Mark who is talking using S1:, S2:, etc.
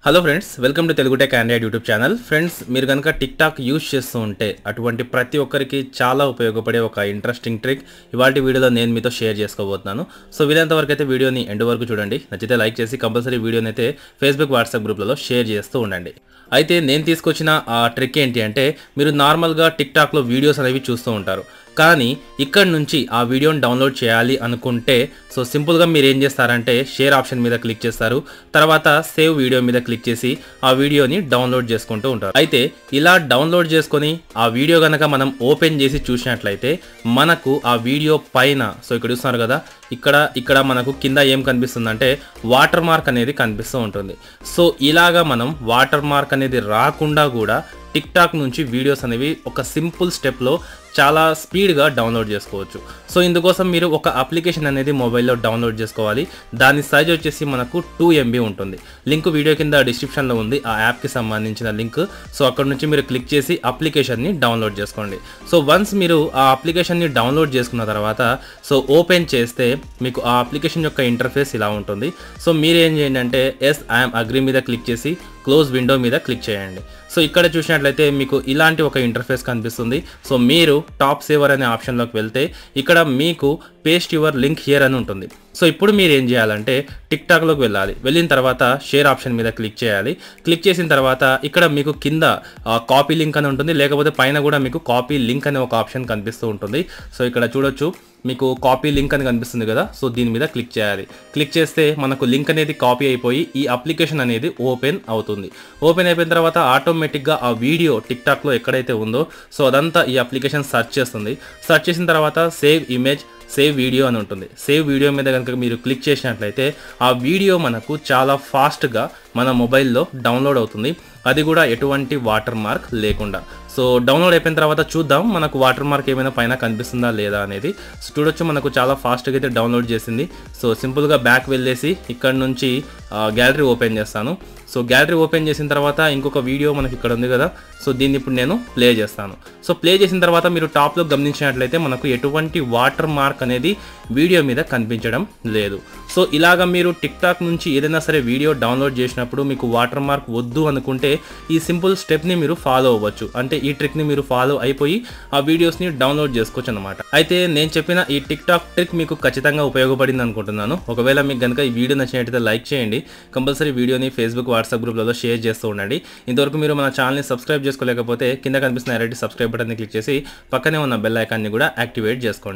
S1: hello friends welcome to Telugu tech android YouTube channel friends మీరు కనుక tick talk use చేస్తూ ఉంటే అటువంటి ప్రతి ఒక్కరికి చాలా ఉపయోగపడే ఒక ఇంట్రెస్టింగ్ ట్రిక్ ఇవాళ వీడియోలో నేను మీతో షేర్ చేసుకోబోతున్నాను సో వీలైనంత వరకు అయితే వీడియోని ఎండ్ వరకు చూడండి నచ్చితే లైక్ చేసి కంపల్సరీ వీడియోని అయితే ఫేస్బుక్ వాట్సాప్ గ్రూప్లలో షేర్ చేస్తూ ఉండండి అయితే నేను తీసుకొచ్చిన ఆ ట్రిక్ ఏంటి అంటే మీరు నార్మల్గా టిక్ టాక్లో వీడియోస్ అనేవి చూస్తూ ఉంటారు కానీ ఇక్కడ నుంచి ఆ వీడియోని డౌన్లోడ్ చేయాలి అనుకుంటే సో సింపుల్గా మీరు ఏం చేస్తారంటే షేర్ ఆప్షన్ మీద క్లిక్ చేస్తారు తర్వాత సేవ్ వీడియో మీద క్లిక్ చేసి ఆ వీడియోని డౌన్లోడ్ చేసుకుంటూ ఉంటారు అయితే ఇలా డౌన్లోడ్ చేసుకొని ఆ వీడియో కనుక మనం ఓపెన్ చేసి చూసినట్లయితే మనకు ఆ వీడియో పైన సో ఇక్కడ చూస్తున్నారు కదా ఇక్కడ ఇక్కడ మనకు కింద ఏం కనిపిస్తుందంటే వాటర్ మార్క్ అనేది కనిపిస్తూ ఉంటుంది సో ఇలాగా మనం వాటర్ మార్క్ అనేది రాకుండా కూడా టిక్ టాక్ నుంచి వీడియోస్ అనేవి ఒక సింపుల్ స్టెప్లో చాలా స్పీడ్గా డౌన్లోడ్ చేసుకోవచ్చు సో ఇందుకోసం మీరు ఒక అప్లికేషన్ అనేది మొబైల్లో డౌన్లోడ్ చేసుకోవాలి దాని సైజ్ వచ్చేసి మనకు టూ ఎంబీ ఉంటుంది లింక్ వీడియో కింద డిస్క్రిప్షన్లో ఉంది ఆ యాప్కి సంబంధించిన లింక్ సో అక్కడ నుంచి మీరు క్లిక్ చేసి అప్లికేషన్ని డౌన్లోడ్ చేసుకోండి సో వన్స్ మీరు ఆ అప్లికేషన్ని డౌన్లోడ్ చేసుకున్న తర్వాత సో ఓపెన్ చేస్తే మీకు ఆ అప్లికేషన్ యొక్క ఇంటర్ఫేస్ ఇలా ఉంటుంది సో మీరు ఏం చేయండి అంటే ఎస్ ఐఎమ్ అగ్రి మీద క్లిక్ చేసి క్లోజ్ విండో మీద క్లిక్ చేయండి సో ఇక్కడ చూసినట్లయితే మీకు ఇలాంటి ఒక ఇంటర్ఫేస్ కనిపిస్తుంది సో మీరు టాప్ సేవర్ అనే ఆప్షన్లోకి వెళ్తే ఇక్కడ మీకు పేస్ట్ యువర్ లింక్ హియర్ అని ఉంటుంది సో ఇప్పుడు మీరు ఏం చేయాలంటే టిక్ టాక్లోకి వెళ్ళాలి వెళ్ళిన తర్వాత షేర్ ఆప్షన్ మీద క్లిక్ చేయాలి క్లిక్ చేసిన తర్వాత ఇక్కడ మీకు కింద కాపీ లింక్ అని ఉంటుంది లేకపోతే పైన కూడా మీకు కాపీ లింక్ అనే ఒక ఆప్షన్ కనిపిస్తూ ఉంటుంది సో ఇక్కడ చూడొచ్చు మీకు కాపీ లింక్ అని కనిపిస్తుంది కదా సో దీని మీద క్లిక్ చేయాలి క్లిక్ చేస్తే మనకు లింక్ అనేది కాపీ అయిపోయి ఈ అప్లికేషన్ అనేది ఓపెన్ అవుతుంది ఓపెన్ అయిపోయిన తర్వాత ఆటోమేటిక్గా ఆ వీడియో టిక్ టాక్లో ఎక్కడైతే ఉందో సో అదంతా ఈ అప్లికేషన్ సెర్చ్ చేస్తుంది సెర్చ్ చేసిన తర్వాత సేవ్ ఇమేజ్ సేవ్ వీడియో అని ఉంటుంది సేవ్ వీడియో మీద కనుక మీరు క్లిక్ చేసినట్లయితే ఆ వీడియో మనకు చాలా ఫాస్ట్గా మన మొబైల్లో డౌన్లోడ్ అవుతుంది అది కూడా ఎటువంటి వాటర్ మార్క్ లేకుండా సో డౌన్లోడ్ అయిపోయిన తర్వాత చూద్దాం మనకు వాటర్ మార్క్ ఏమైనా పైన కనిపిస్తుందా లేదా అనేది సో చూడొచ్చు మనకు చాలా ఫాస్ట్గా అయితే డౌన్లోడ్ చేసింది సో సింపుల్గా బ్యాక్ వెళ్ళేసి ఇక్కడ నుంచి గ్యాలరీ ఓపెన్ చేస్తాను సో గ్యాలరీ ఓపెన్ చేసిన తర్వాత ఇంకొక వీడియో మనకి ఇక్కడ ఉంది కదా సో దీన్ని ఇప్పుడు నేను ప్లే చేస్తాను సో ప్లే చేసిన తర్వాత మీరు టాప్లో గమనించినట్లయితే మనకు ఎటువంటి వాటర్ మార్క్ అనేది వీడియో మీద కనిపించడం లేదు సో ఇలాగ మీరు టిక్ టాక్ నుంచి ఏదైనా సరే వీడియో డౌన్లోడ్ చేసినప్పుడు మీకు వాటర్ మార్క్ వద్దు అనుకుంటే ఈ సింపుల్ స్టెప్ని మీరు ఫాలో అవ్వచ్చు అంటే ఈ ట్రిక్ని మీరు ఫాలో అయిపోయి ఆ వీడియోస్ని డౌన్లోడ్ చేసుకోవచ్చు అనమాట అయితే నేను చెప్పిన ఈ టిక్ టాక్ ట్రిక్ మీకు ఖచ్చితంగా ఉపయోగపడింది అనుకుంటున్నాను ఒకవేళ మీకు కనుక ఈ వీడియో నచ్చినట్టయితే లైక్ చేయండి కంపల్సరీ వీడియోని ఫేస్బుక్ వాట్సాప్ గ్రూప్లలో షేర్ చేస్తూ ఉండండి ఇంతవరకు మీరు మన ఛానల్ని సబ్స్క్రైబ్ చేసుకోలేకపోతే కింద కనిపిస్తున్న ఎరైటీ సబ్స్క్రైబ్ బటన్ని క్లిక్ చేసి పక్కనే ఉన్న బెల్ ఐకాన్ని కూడా యాక్టివేట్ చేసుకోండి